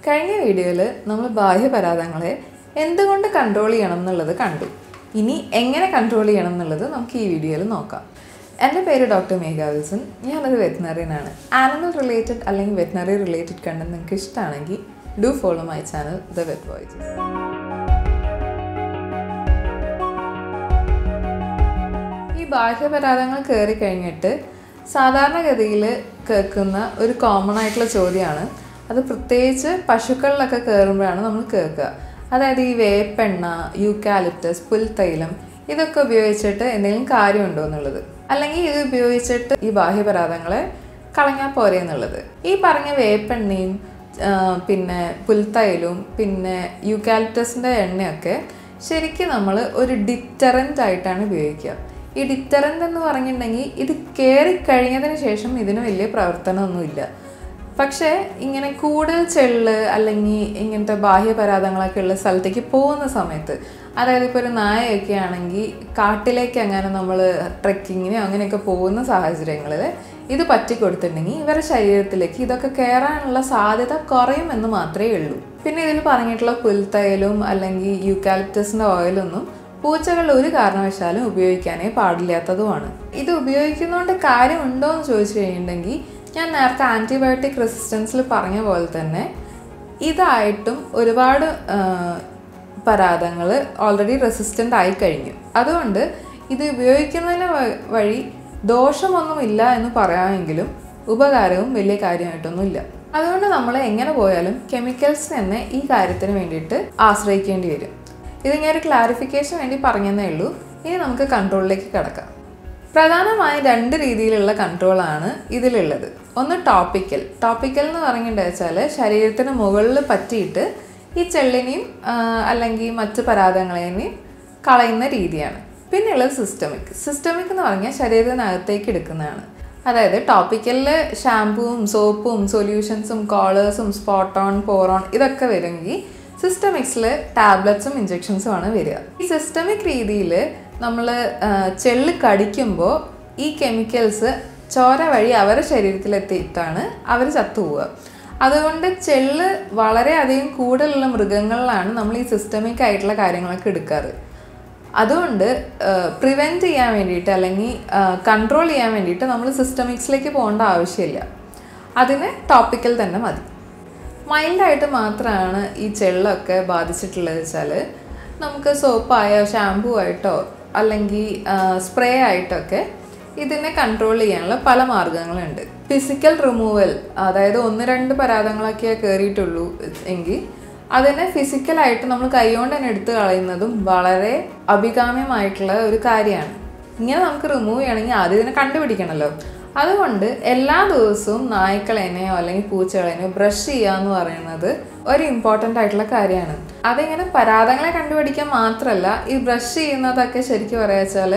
കഴിഞ്ഞ വീഡിയോയിൽ നമ്മൾ ബാഹ്യപരാധങ്ങളെ എന്തുകൊണ്ട് കൺട്രോൾ ചെയ്യണം എന്നുള്ളത് കണ്ടു ഇനി എങ്ങനെ കൺട്രോൾ ചെയ്യണം എന്നുള്ളത് നമുക്ക് ഈ വീഡിയോയിൽ നോക്കാം എൻ്റെ പേര് ഡോക്ടർ മേഘ വിൽസൺ ഞാനൊരു വെറ്റിനറിയനാണ് ആനിമൽ റിലേറ്റഡ് അല്ലെങ്കിൽ വെറ്റിനറി റിലേറ്റഡ് കണ്ടന്റ് നിങ്ങൾക്ക് ഇഷ്ടമാണെങ്കിൽ do follow my channel the vet voices ഈ ബാഹ്യപരാധങ്ങൾ കയറി കഴിഞ്ഞിട്ട് സാധാരണഗതിയിൽ കേൾക്കുന്ന ഒരു കോമൺ ആയിട്ടുള്ള ചോദ്യമാണ് അത് പ്രത്യേകിച്ച് പശുക്കളിലൊക്കെ കയറുമ്പോഴാണ് നമ്മൾ കേൾക്കുക അതായത് ഈ വേപ്പെണ്ണ യൂക്കാലിപ്റ്റസ് പുൽത്തൈലം ഇതൊക്കെ ഉപയോഗിച്ചിട്ട് എന്തെങ്കിലും കാര്യമുണ്ടോ എന്നുള്ളത് അല്ലെങ്കിൽ ഇത് ഉപയോഗിച്ചിട്ട് ഈ ബാഹ്യപരാധങ്ങളെ കളഞ്ഞാൽ പോരെ എന്നുള്ളത് ഈ പറഞ്ഞ വേപ്പെണ്ണയും ആ, പിന്നെ പുൽത്തൈലും പിന്നെ യൂക്കാലിപ്റ്റസിൻ്റെ എണ്ണയൊക്കെ ശരിക്കും നമ്മൾ ഒരു ഡിറ്ററൻ്റ് ആയിട്ടാണ് ഉപയോഗിക്കുക ഈ ഡിറ്ററൻ്റ് എന്ന് പറഞ്ഞിട്ടുണ്ടെങ്കിൽ ഇത് കയറി കഴിഞ്ഞതിന് ശേഷം ഇതിന് വലിയ പ്രവർത്തനമൊന്നുമില്ല പക്ഷേ ഇങ്ങനെ കൂടുതൽ ചെള്ള് അല്ലെങ്കിൽ ഇങ്ങനത്തെ ബാഹ്യപരാധങ്ങളൊക്കെ ഉള്ള സ്ഥലത്തേക്ക് പോകുന്ന സമയത്ത് അതായത് ഇപ്പോൾ ഒരു നായയൊക്കെ ആണെങ്കിൽ കാട്ടിലേക്ക് അങ്ങനെ നമ്മൾ ട്രെക്കിങ്ങിനോ അങ്ങനെയൊക്കെ പോകുന്ന സാഹചര്യങ്ങളിൽ ഇത് പറ്റിക്കൊടുത്തിട്ടുണ്ടെങ്കിൽ ഇവരുടെ ശരീരത്തിലേക്ക് ഇതൊക്കെ കയറാനുള്ള സാധ്യത കുറയുമെന്ന് മാത്രമേ ഉള്ളൂ പിന്നെ ഇതിൽ പറഞ്ഞിട്ടുള്ള പുൽത്തൈലും അല്ലെങ്കിൽ യൂക്കാലിപ്റ്റസിൻ്റെ ഓയിലൊന്നും പൂച്ചകൾ ഒരു കാരണവശാലും ഉപയോഗിക്കാനേ പാടില്ലാത്തതുമാണ് ഇത് ഉപയോഗിക്കുന്നതുകൊണ്ട് കാര്യമുണ്ടോ എന്ന് ചോദിച്ചു കഴിഞ്ഞിട്ടുണ്ടെങ്കിൽ ഞാൻ നേരത്തെ ആൻറ്റിബയോട്ടിക് റെസിസ്റ്റൻസിൽ പറഞ്ഞ പോലെ തന്നെ ഇതായിട്ടും ഒരുപാട് പരാതങ്ങൾ ഓൾറെഡി റെസിസ്റ്റൻ്റ് ആയി കഴിഞ്ഞു അതുകൊണ്ട് ഇത് ഉപയോഗിക്കുന്നതിന് വ- വഴി ദോഷമൊന്നുമില്ല എന്ന് പറയാമെങ്കിലും ഉപകാരവും വലിയ കാര്യമായിട്ടൊന്നുമില്ല അതുകൊണ്ട് നമ്മൾ എങ്ങനെ പോയാലും കെമിക്കൽസ് തന്നെ ഈ കാര്യത്തിന് വേണ്ടിയിട്ട് ആശ്രയിക്കേണ്ടി വരും ഇത് ഞാൻ ഒരു ക്ലാരിഫിക്കേഷൻ വേണ്ടി പറഞ്ഞതേ ഉള്ളൂ ഇനി നമുക്ക് കൺട്രോളിലേക്ക് കിടക്കാം പ്രധാനമായും രണ്ട് രീതിയിലുള്ള കൺട്രോളാണ് ഇതിലുള്ളത് ഒന്ന് ടോപ്പിക്കൽ ടോപ്പിക്കൽ എന്ന് പറഞ്ഞിട്ട് വെച്ചാൽ ശരീരത്തിന് മുകളിൽ പറ്റിയിട്ട് ഈ ചെള്ളിനെയും ആ, അല്ലെങ്കിൽ മറ്റ് പരാതങ്ങളെയും കളയുന്ന രീതിയാണ് പിന്നെയുള്ളത് സിസ്റ്റമിക് സിസ്റ്റമിക് എന്ന് പറഞ്ഞാൽ ശരീരത്തിനകത്തേക്ക് എടുക്കുന്നതാണ് അതായത് ടോപ്പിക്കലിൽ ഷാമ്പുവും സോപ്പും സൊല്യൂഷൻസും കോളേഴ്സും സ്പോട്ടോൺ പോറോൺ ഇതൊക്കെ വരുമെങ്കിൽ സിസ്റ്റമിക്സിൽ ടാബ്ലറ്റ്സും ഇഞ്ചെക്ഷൻസും ആണ് വരിക ഈ സിസ്റ്റമിക് രീതിയിൽ നമ്മൾ ചെള്ള് കടിക്കുമ്പോൾ ഈ കെമിക്കൽസ് ചോര വഴി അവരുടെ ശരീരത്തിലെത്തിയിട്ടാണ് അവർ ചത്തുപോവുക അതുകൊണ്ട് ചെള്ള് വളരെയധികം കൂടുതലുള്ള മൃഗങ്ങളിലാണ് നമ്മൾ ഈ സിസ്റ്റമിക് ആയിട്ടുള്ള കാര്യങ്ങളൊക്കെ എടുക്കാറ് അതുകൊണ്ട് പ്രിവെൻറ്റ് ചെയ്യാൻ വേണ്ടിയിട്ട് അല്ലെങ്കിൽ കൺട്രോൾ ചെയ്യാൻ വേണ്ടിയിട്ട് നമ്മൾ സിസ്റ്റമിക്സിലേക്ക് പോകേണ്ട ആവശ്യമില്ല അതിന് ടോപ്പിക്കൽ തന്നെ മതി മൈൽഡായിട്ട് മാത്രമാണ് ഈ ചെള്ളൊക്കെ ബാധിച്ചിട്ടുള്ളത് വെച്ചാൽ നമുക്ക് സോപ്പായോ ഷാമ്പൂ ആയിട്ടോ അല്ലെങ്കിൽ സ്പ്രേ ആയിട്ടൊക്കെ ഇതിനെ കൺട്രോൾ ചെയ്യാനുള്ള പല മാർഗങ്ങളുണ്ട് ഫിസിക്കൽ റിമൂവൽ അതായത് ഒന്ന് രണ്ട് പരാതങ്ങളൊക്കെ കയറിയിട്ടുള്ളൂ എങ്കിൽ അതിനെ ഫിസിക്കലായിട്ട് നമ്മൾ കൈകൊണ്ട് തന്നെ എടുത്തു കളയുന്നതും വളരെ അഭികാമ്യമായിട്ടുള്ള ഒരു കാര്യമാണ് ഇങ്ങനെ നമുക്ക് റിമൂവ് ചെയ്യണമെങ്കിൽ ആദ്യം ഇതിനെ കണ്ടുപിടിക്കണമല്ലോ അതുകൊണ്ട് എല്ലാ ദിവസവും നായ്ക്കളെനെയോ അല്ലെങ്കിൽ പൂച്ചകളെനെയോ ബ്രഷ് ചെയ്യുക എന്ന് പറയുന്നത് ഒരു ഇമ്പോർട്ടൻ്റ് ആയിട്ടുള്ള കാര്യമാണ് അതിങ്ങനെ പരാതങ്ങളെ കണ്ടുപിടിക്കാൻ മാത്രമല്ല ഈ ബ്രഷ് ചെയ്യുന്നതൊക്കെ ശരിക്കും പറയാ വെച്ചാൽ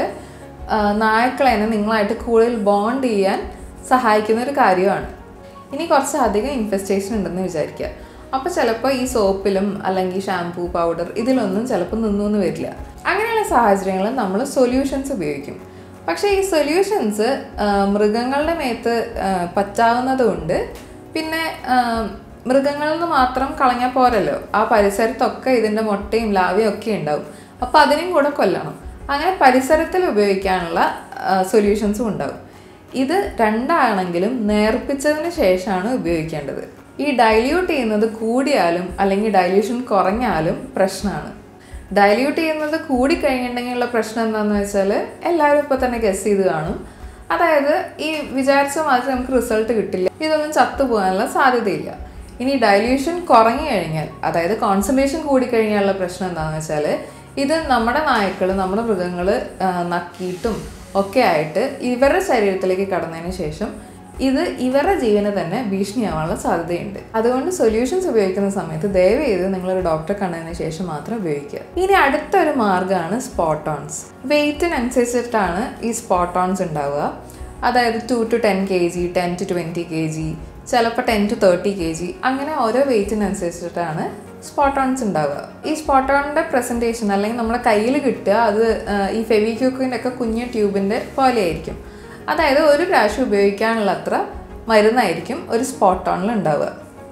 നായ്ക്കളെനെ നിങ്ങളായിട്ട് കൂടുതൽ ബോണ്ട് ചെയ്യാൻ സഹായിക്കുന്ന ഒരു കാര്യമാണ് ഇനി കുറച്ച് അധികം ഇൻഫെസ്റ്റേഷൻ ഉണ്ടെന്ന് വിചാരിക്കുക അപ്പോൾ ചിലപ്പോൾ ഈ സോപ്പിലും അല്ലെങ്കിൽ ഷാംപൂ പൗഡർ ഇതിലൊന്നും ചിലപ്പോൾ നിന്നു എന്ന് വരില്ല അങ്ങനെയുള്ള സാഹചര്യങ്ങളിൽ നമ്മൾ സൊല്യൂഷൻസ് ഉപയോഗിക്കും പക്ഷേ ഈ സൊല്യൂഷൻസ് മൃഗങ്ങളുടെ മേത്ത് ആ, പറ്റാവുന്നതുകൊണ്ട് പിന്നെ ആ, മൃഗങ്ങളിൽ നിന്ന് മാത്രം കളഞ്ഞാൽ പോരല്ലോ ആ പരിസരത്തൊക്കെ ഇതിൻ്റെ മുട്ടയും ലാവയും ഒക്കെ ഉണ്ടാവും അപ്പോൾ അതിനെയും കൂടെ കൊല്ലണം അങ്ങനെ പരിസരത്തിൽ ഉപയോഗിക്കാനുള്ള സൊല്യൂഷൻസും ഉണ്ടാവും ഇത് രണ്ടാണെങ്കിലും നേർപ്പിച്ചതിന് ശേഷമാണ് ഉപയോഗിക്കേണ്ടത് ഈ ഡൈല്യൂട്ട് ചെയ്യുന്നത് കൂടിയാലും അല്ലെങ്കിൽ ഡൈല്യൂഷൻ കുറഞ്ഞാലും പ്രശ്നമാണ് ഡൈല്യൂട്ട് ചെയ്യുന്നത് കൂടിക്കഴിഞ്ഞിട്ടുണ്ടെങ്കിലുള്ള പ്രശ്നം എന്താണെന്ന് വെച്ചാൽ എല്ലാവരും ഇപ്പോൾ തന്നെ ഗസ് ചെയ്ത് കാണും അതായത് ഈ വിചാരിച്ച മാതിരി നമുക്ക് റിസൾട്ട് കിട്ടില്ല ഇതൊന്നും ചത്തുപോകാനുള്ള സാധ്യതയില്ല ഇനി ഡൈല്യൂഷൻ കുറഞ്ഞു കഴിഞ്ഞാൽ അതായത് കോൺസെൻട്രേഷൻ കൂടിക്കഴിഞ്ഞാലുള്ള പ്രശ്നം എന്താണെന്ന് വെച്ചാൽ ഇത് നമ്മുടെ നായ്ക്കൾ നമ്മുടെ മൃഗങ്ങൾ നക്കിയിട്ടും ഒക്കെ ആയിട്ട് ഇവരുടെ ശരീരത്തിലേക്ക് കടന്നതിന് ശേഷം ഇത് ഇവരുടെ ജീവന് തന്നെ ഭീഷണിയാവാനുള്ള സാധ്യതയുണ്ട് അതുകൊണ്ട് സൊല്യൂഷൻസ് ഉപയോഗിക്കുന്ന സമയത്ത് ദയവ് ചെയ്ത് നിങ്ങളൊരു ഡോക്ടറെ കണ്ടതിന് ശേഷം മാത്രം ഉപയോഗിക്കുക ഇനി അടുത്തൊരു മാർഗ്ഗമാണ് സ്പോട്ടോൺസ് വെയ്റ്റിനനുസരിച്ചിട്ടാണ് ഈ സ്പോട്ടോൺസ് ഉണ്ടാവുക അതായത് two to ten K G ten to twenty K G ചിലപ്പോൾ ten to thirty K G അങ്ങനെ ഓരോ വെയ്റ്റിനനുസരിച്ചിട്ടാണ് സ്പോട്ടോൺസ് ഉണ്ടാവുക ഈ സ്പോട്ടോണിൻ്റെ പ്രസൻറ്റേഷൻ അല്ലെങ്കിൽ നമ്മുടെ കയ്യിൽ കിട്ടുക അത് ആ, ഈ ഫെവിക്യൂക്കിൻ്റെ ഒക്കെ കുഞ്ഞു ട്യൂബിൻ്റെ പോലെയായിരിക്കും അതായത് ഒരു പ്രാവശ്യം ഉപയോഗിക്കാനുള്ള അത്ര മരുന്നായിരിക്കും ഒരു സ്പോട്ടോണിൽ ഉണ്ടാവുക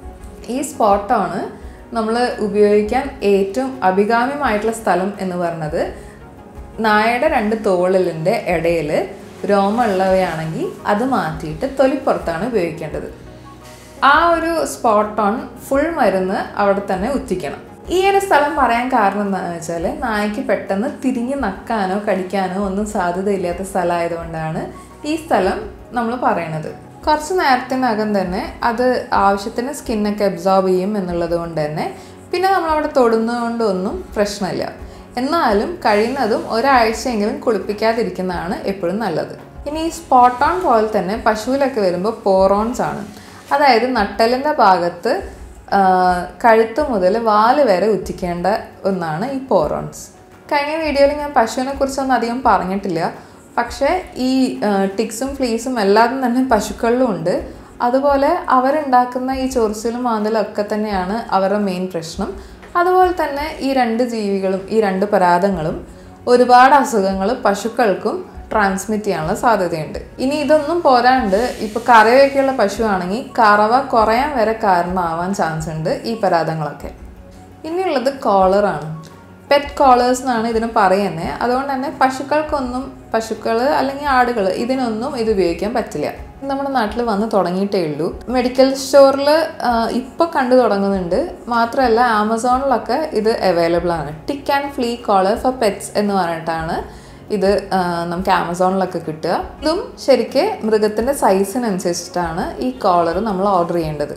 ഈ സ്പോട്ടാണ് നമ്മൾ ഉപയോഗിക്കാൻ ഏറ്റവും അഭികാമ്യമായിട്ടുള്ള സ്ഥലം എന്ന് പറയുന്നത് നായയുടെ രണ്ട് തോളിലിൻ്റെ ഇടയിൽ രോമമുള്ളവയാണെങ്കിൽ അത് മാറ്റിയിട്ട് തൊലിപ്പുറത്താണ് ഉപയോഗിക്കേണ്ടത് ആ ഒരു സ്പോട്ട് ഓൺ ഫുൾ മരുന്ന് അവിടെ തന്നെ ഉറ്റിക്കണം ഈ ഒരു സ്ഥലം പറയാൻ കാരണം എന്താണെന്ന് വെച്ചാൽ നായ്ക്ക് പെട്ടെന്ന് തിരിഞ്ഞ് നക്കാനോ കടിക്കാനോ ഒന്നും സാധ്യതയില്ലാത്ത സ്ഥലമായതുകൊണ്ടാണ് ഈ സ്ഥലം നമ്മൾ പറയണത് കുറച്ച് നേരത്തിനകം തന്നെ അത് ആവശ്യത്തിന് സ്കിന്നൊക്കെ അബ്സോർബ് ചെയ്യും എന്നുള്ളത് കൊണ്ട് തന്നെ പിന്നെ നമ്മളവിടെ തൊടുന്നത് കൊണ്ടൊന്നും പ്രശ്നമില്ല എന്നാലും കഴിയുന്നതും ഒരാഴ്ചയെങ്കിലും കുളിപ്പിക്കാതിരിക്കുന്നതാണ് എപ്പോഴും നല്ലത് ഇനി ഈ സ്പോട്ട് ഓൺ പോലെ തന്നെ പശുവിലൊക്കെ വരുമ്പോൾ പോറോൺസ് ആണ് അതായത് നട്ടലിൻ്റെ ഭാഗത്ത് ആ, കഴുത്ത് മുതൽ വാല് വരെ ഉറ്റിക്കേണ്ട ഒന്നാണ് ഈ പോറോൺസ് കഴിഞ്ഞ വീഡിയോയിൽ ഞാൻ പശുവിനെ കുറിച്ചൊന്നും അധികം പറഞ്ഞിട്ടില്ല പക്ഷേ ഈ ആ, ടിക്സും ഫ്ലീസും എല്ലാതും തന്നെ പശുക്കളിലും ഉണ്ട് അതുപോലെ അവരുണ്ടാക്കുന്ന ഈ ചൊറിച്ചിലും മാന്തലും ഒക്കെ തന്നെയാണ് അവരുടെ മെയിൻ പ്രശ്നം അതുപോലെ തന്നെ ഈ രണ്ട് ജീവികളും ഈ രണ്ട് പരാതങ്ങളും ഒരുപാട് അസുഖങ്ങൾ പശുക്കൾക്കും ട്രാൻസ്മിറ്റ് ചെയ്യാനുള്ള സാധ്യതയുണ്ട് ഇനി ഇതൊന്നും പോരാണ്ട് ഇപ്പോൾ കറവയൊക്കെയുള്ള പശു ആണെങ്കിൽ കറവ കുറയാൻ വരെ കാരണമാവാൻ ചാൻസ് ഉണ്ട് ഈ പരാതങ്ങളൊക്കെ ഇനിയുള്ളത് കോളറാണ് പെറ്റ് കോളേഴ്സ് എന്നാണ് ഇതിന് പറയുന്നത് അതുകൊണ്ട് തന്നെ പശുക്കൾക്കൊന്നും പശുക്കൾ അല്ലെങ്കിൽ ആടുകൾ ഇതിനൊന്നും ഇത് ഉപയോഗിക്കാൻ പറ്റില്ല ഇത് നമ്മുടെ നാട്ടിൽ വന്ന് തുടങ്ങിയിട്ടേ ഉള്ളൂ മെഡിക്കൽ സ്റ്റോറിൽ ഇപ്പോൾ കണ്ടു തുടങ്ങുന്നുണ്ട് മാത്രമല്ല ആമസോണിലൊക്കെ ഇത് അവൈലബിൾ ആണ് tick and flea collar for pets എന്ന് പറഞ്ഞിട്ടാണ് ഇത് ആ, നമുക്ക് ആമസോണിലൊക്കെ കിട്ടുക ഇതും ശരിക്ക് മൃഗത്തിൻ്റെ സൈസിനനുസരിച്ചിട്ടാണ് ഈ കോളർ നമ്മൾ ഓർഡർ ചെയ്യേണ്ടത്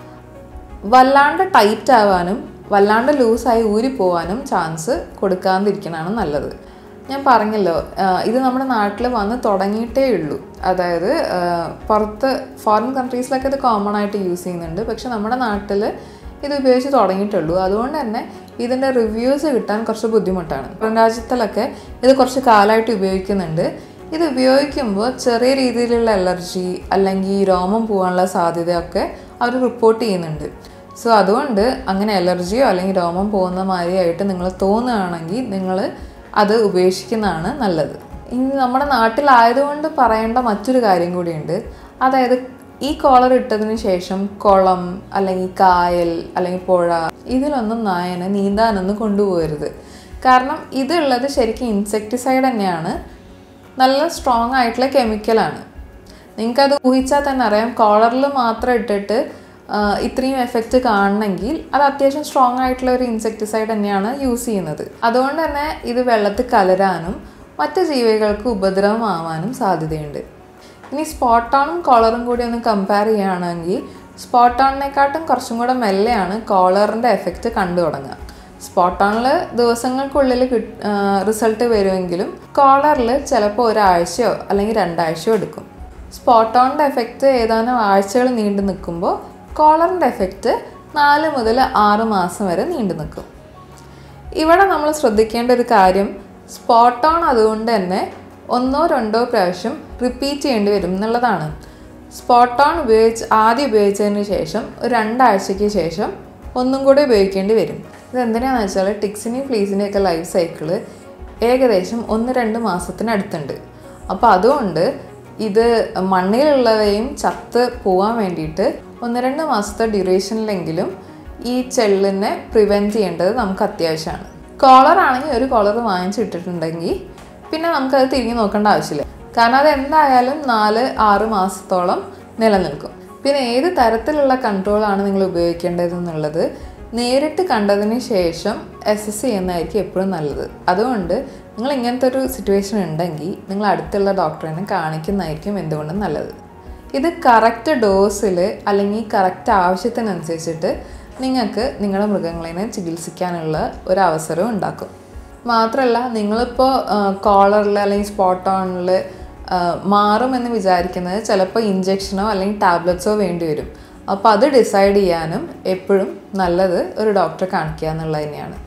വല്ലാണ്ട് ടൈറ്റ് ആവാനും വല്ലാണ്ട് ലൂസായി ഊരിപ്പോവാനും ചാൻസ് കൊടുക്കാതിരിക്കണതാണ് നല്ലത് ഞാൻ പറഞ്ഞല്ലോ ആ, ഇത് നമ്മുടെ നാട്ടിൽ വന്ന് തുടങ്ങിയിട്ടേ ഉള്ളൂ അതായത് ആ, പുറത്ത് ഫോറിൻ കൺട്രീസിലൊക്കെ ഇത് കോമൺ ആയിട്ട് യൂസ് ചെയ്യുന്നുണ്ട് പക്ഷെ നമ്മുടെ നാട്ടിൽ ഇത് ഉപയോഗിച്ച് തുടങ്ങിയിട്ടുള്ളൂ അതുകൊണ്ട് തന്നെ ഇതിൻ്റെ റിവ്യൂസ് കിട്ടാൻ കുറച്ച് ബുദ്ധിമുട്ടാണ് പുറം രാജ്യത്തിലൊക്കെ ഇത് കുറച്ച് കാലമായിട്ട് ഉപയോഗിക്കുന്നുണ്ട് ഇത് ഉപയോഗിക്കുമ്പോൾ ചെറിയ രീതിയിലുള്ള അലർജി അല്ലെങ്കിൽ രോമം പോകാനുള്ള സാധ്യതയൊക്കെ അവർ റിപ്പോർട്ട് ചെയ്യുന്നുണ്ട് സോ അതുകൊണ്ട് അങ്ങനെ അലർജിയോ അല്ലെങ്കിൽ രോമം പോകുന്ന മാതിരിയായിട്ട് നിങ്ങൾ തോന്നുകയാണെങ്കിൽ നിങ്ങൾ അത് ഉപേക്ഷിക്കുന്നതാണ് നല്ലത് ഇനി നമ്മുടെ നാട്ടിലായതുകൊണ്ട് പറയേണ്ട മറ്റൊരു കാര്യം കൂടിയുണ്ട് അതായത് ഈ കോളർ ഇട്ടതിന് ശേഷം കുളം അല്ലെങ്കിൽ കായൽ അല്ലെങ്കിൽ പുഴ ഇതിലൊന്നും നായനെ നീന്താനൊന്നും കൊണ്ടുപോകരുത് കാരണം ഇതുള്ളത് ശരിക്കും ഇൻസെക്ടിസൈഡ് തന്നെയാണ് നല്ല സ്ട്രോങ് ആയിട്ടുള്ള കെമിക്കലാണ് നിങ്ങൾക്കത് ഊഹിച്ചാൽ തന്നെ അറിയാം കോളറിൽ മാത്രം ഇട്ടിട്ട് ആ, ഇത്രയും എഫക്റ്റ് കാണണമെങ്കിൽ അത് അത്യാവശ്യം സ്ട്രോങ് ആയിട്ടുള്ള ഒരു ഇൻസെക്ടിസൈഡ് തന്നെയാണ് യൂസ് ചെയ്യുന്നത് അതുകൊണ്ട് തന്നെ ഇത് വെള്ളത്തിൽ കലരാനും മറ്റ് ജീവികൾക്ക് ഉപദ്രവമാവാനും സാധ്യതയുണ്ട് ഇനി സ്പോട്ട് ഓണും കോളറും കൂടി ഒന്ന് കമ്പയർ ചെയ്യുകയാണെങ്കിൽ സ്പോട്ട് ഓണിനെക്കാട്ടും കുറച്ചും കൂടെ മെല്ലെയാണ് കോളറിൻ്റെ എഫക്റ്റ് കണ്ടു തുടങ്ങുക സ്പോട്ട് ഓണിൽ ദിവസങ്ങൾക്കുള്ളിൽ റിസൾട്ട് വരുമെങ്കിലും കോളറിൽ ചിലപ്പോൾ ഒരാഴ്ചയോ അല്ലെങ്കിൽ രണ്ടാഴ്ചയോ എടുക്കും സ്പോട്ട് ഓണിൻ്റെ എഫക്റ്റ് ഏതാനും ആഴ്ചകൾ നീണ്ടു നിൽക്കുമ്പോൾ കോളറിൻ്റെ എഫക്റ്റ് നാല് മുതൽ ആറ് മാസം വരെ നീണ്ടു നിൽക്കും ഇവിടെ നമ്മൾ ശ്രദ്ധിക്കേണ്ട ഒരു കാര്യം സ്പോട്ട് ഓൺ അതുകൊണ്ട് തന്നെ ഒന്നോ രണ്ടോ പ്രാവശ്യം റിപ്പീറ്റ് ചെയ്യേണ്ടി വരും എന്നുള്ളതാണ് സ്പോട്ട് ഓൺ ഉപയോഗിച്ച് ആദ്യം ഉപയോഗിച്ചതിന് ശേഷം ഒരു രണ്ടാഴ്ചയ്ക്ക് ശേഷം ഒന്നും കൂടി ഉപയോഗിക്കേണ്ടി വരും ഇത് എന്തിനാണെന്ന് വെച്ചാൽ ടിക്സിനെയും ഫ്ലീസിനെയും ഒക്കെ ലൈഫ് സൈക്കിള് ഏകദേശം ഒന്ന് രണ്ട് മാസത്തിനടുത്തുണ്ട് അപ്പോൾ അതുകൊണ്ട് ഇത് മണ്ണിലുള്ളവയും ചത്ത് പോകാൻ വേണ്ടിയിട്ട് ഒന്ന് രണ്ട് മാസത്തെ ഡ്യൂറേഷനിലെങ്കിലും ഈ ചെള്ളിനെ പ്രിവെൻറ്റ് ചെയ്യേണ്ടത് നമുക്ക് അത്യാവശ്യമാണ് കോളർ ആണെങ്കിൽ ഒരു കോളർ വാങ്ങിച്ചിട്ടിട്ടുണ്ടെങ്കിൽ പിന്നെ നമുക്കത് തിരിഞ്ഞു നോക്കേണ്ട ആവശ്യമില്ല കാരണം അത് എന്തായാലും നാല് ആറ് മാസത്തോളം നിലനിൽക്കും പിന്നെ ഏത് തരത്തിലുള്ള കൺട്രോളാണ് നിങ്ങൾ ഉപയോഗിക്കേണ്ടത് എന്നുള്ളത് നേരിട്ട് കണ്ടതിന് ശേഷം അസസ് ചെയ്യുന്നതായിരിക്കും എപ്പോഴും നല്ലത് അതുകൊണ്ട് നിങ്ങൾ ഇങ്ങനത്തെ ഒരു സിറ്റുവേഷൻ ഉണ്ടെങ്കിൽ നിങ്ങൾ അടുത്തുള്ള ഡോക്ടറിനെ കാണിക്കുന്നതായിരിക്കും എന്തുകൊണ്ടും നല്ലത് ഇത് കറക്റ്റ് ഡോസിൽ അല്ലെങ്കിൽ കറക്റ്റ് ആവശ്യത്തിനനുസരിച്ചിട്ട് നിങ്ങൾക്ക് നിങ്ങളുടെ മൃഗങ്ങളെ ചികിത്സിക്കാനുള്ള ഒരു അവസരവും ഉണ്ടാക്കും മാത്രമല്ല നിങ്ങളിപ്പോൾ കോളറിൽ അല്ലെങ്കിൽ സ്പോട്ട് ഓണിൽ മാറുമെന്ന് വിചാരിക്കുന്നത് ചിലപ്പോൾ ഇഞ്ചെക്ഷനോ അല്ലെങ്കിൽ ടാബ്ലറ്റ്സോ വേണ്ടി വരും അപ്പോൾ അത് ഡിസൈഡ് ചെയ്യാനും എപ്പോഴും നല്ലത് ഒരു ഡോക്ടറെ കാണിക്കുക എന്നുള്ളത് തന്നെയാണ്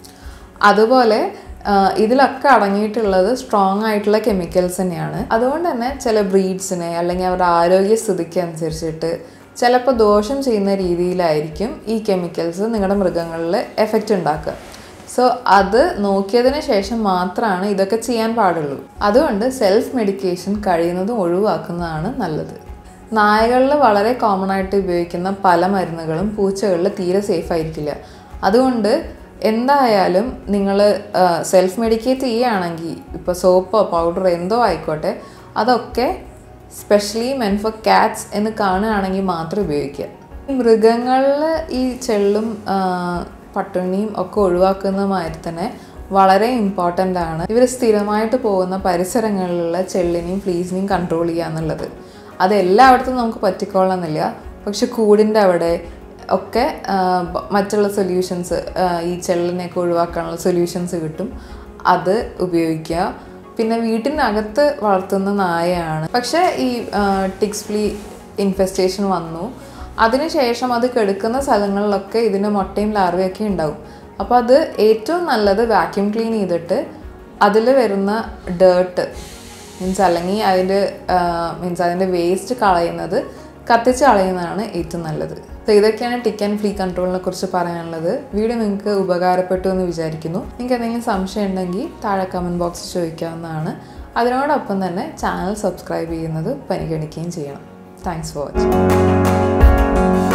അതുപോലെ ആ, ഇതിലൊക്കെ അടങ്ങിയിട്ടുള്ളത് സ്ട്രോങ് ആയിട്ടുള്ള കെമിക്കൽസ് തന്നെയാണ് അതുകൊണ്ട് തന്നെ ചില ബ്രീഡ്സിനെ അല്ലെങ്കിൽ അവരുടെ ആരോഗ്യസ്ഥിതിക്ക് അനുസരിച്ചിട്ട് ചിലപ്പോൾ ദോഷം ചെയ്യുന്ന രീതിയിലായിരിക്കും ഈ കെമിക്കൽസ് നിങ്ങളുടെ മൃഗങ്ങളിൽ എഫക്റ്റ് ഉണ്ടാക്കുക സോ അത് നോക്കിയതിന് ശേഷം മാത്രമാണ് ഇതൊക്കെ ചെയ്യാൻ പാടുള്ളൂ അതുകൊണ്ട് സെൽഫ് മെഡിക്കേഷൻ കഴിയുന്നതും ഒഴിവാക്കുന്നതാണ് നല്ലത് നായകളിൽ വളരെ കോമൺ ആയിട്ട് ഉപയോഗിക്കുന്ന പല മരുന്നുകളും പൂച്ചകളിൽ തീരെ സേഫ് ആയിരിക്കില്ല അതുകൊണ്ട് എന്തായാലും നിങ്ങൾ സെൽഫ് മെഡിക്കേറ്റ് ചെയ്യുകയാണെങ്കിൽ ഇപ്പോൾ സോപ്പോ പൗഡറോ എന്തോ ആയിക്കോട്ടെ അതൊക്കെ സ്പെഷ്യലി മെൻ ഫോർ കാറ്റ്സ് എന്ന് കാണുകയാണെങ്കിൽ മാത്രം ഉപയോഗിക്കുക മൃഗങ്ങളിൽ ഈ ചെള്ളും ആ, പട്ടിണിയും ഒക്കെ ഒഴിവാക്കുന്ന മാതിരി തന്നെ വളരെ ഇമ്പോർട്ടൻ്റ് ആണ് ഇവർ സ്ഥിരമായിട്ട് പോകുന്ന പരിസരങ്ങളിലുള്ള ചെള്ളിനെയും ഫ്ലീസിനെയും കൺട്രോൾ ചെയ്യുക എന്നുള്ളത് അത് എല്ലായിടത്തും നമുക്ക് പറ്റിക്കൊള്ളണമെന്നില്ല പക്ഷെ കൂടിൻ്റെ അവിടെ ഒക്കെ ആ, ബ- മറ്റുള്ള സൊല്യൂഷൻസ് ഈ ചെള്ളിനെയൊക്കെ ഒഴിവാക്കാനുള്ള സൊല്യൂഷൻസ് കിട്ടും അത് ഉപയോഗിക്കുക പിന്നെ വീട്ടിനകത്ത് വളർത്തുന്ന നായയാണ് പക്ഷേ ഈ ടിക്സ് ഫ്ലീ ഇൻഫെസ്റ്റേഷൻ വന്നു അതിനുശേഷം അത് കെടുക്കുന്ന സ്ഥലങ്ങളിലൊക്കെ ഇതിന് മുട്ടയും ലാർവയൊക്കെ ഉണ്ടാവും അപ്പോൾ അത് ഏറ്റവും നല്ലത് വാക്യൂം ക്ലീൻ ചെയ്തിട്ട് അതിൽ വരുന്ന ഡേർട്ട് മീൻസ് അല്ലെങ്കിൽ അതിൻ്റെ മീൻസ് അതിൻ്റെ വേസ്റ്റ് കളയുന്നത് കത്തിച്ച് കളയുന്നതാണ് ഏറ്റവും നല്ലത് സോ ഇതൊക്കെയാണ് ടിക്ക് ആൻഡ് ഫ്ലീ കൺട്രോളിനെ കുറിച്ച് പറയാനുള്ളത് വീഡിയോ നിങ്ങൾക്ക് ഉപകാരപ്പെട്ടു എന്ന് വിചാരിക്കുന്നു നിങ്ങൾക്ക് എന്തെങ്കിലും സംശയം ഉണ്ടെങ്കിൽ താഴെ കമൻറ്റ് ബോക്സിൽ ചോദിക്കാവുന്നതാണ് അതിനോടൊപ്പം തന്നെ ചാനൽ സബ്സ്ക്രൈബ് ചെയ്യുന്നത് പരിഗണിക്കുകയും ചെയ്യണം താങ്ക്സ് ഫോർ വാച്ചിങ്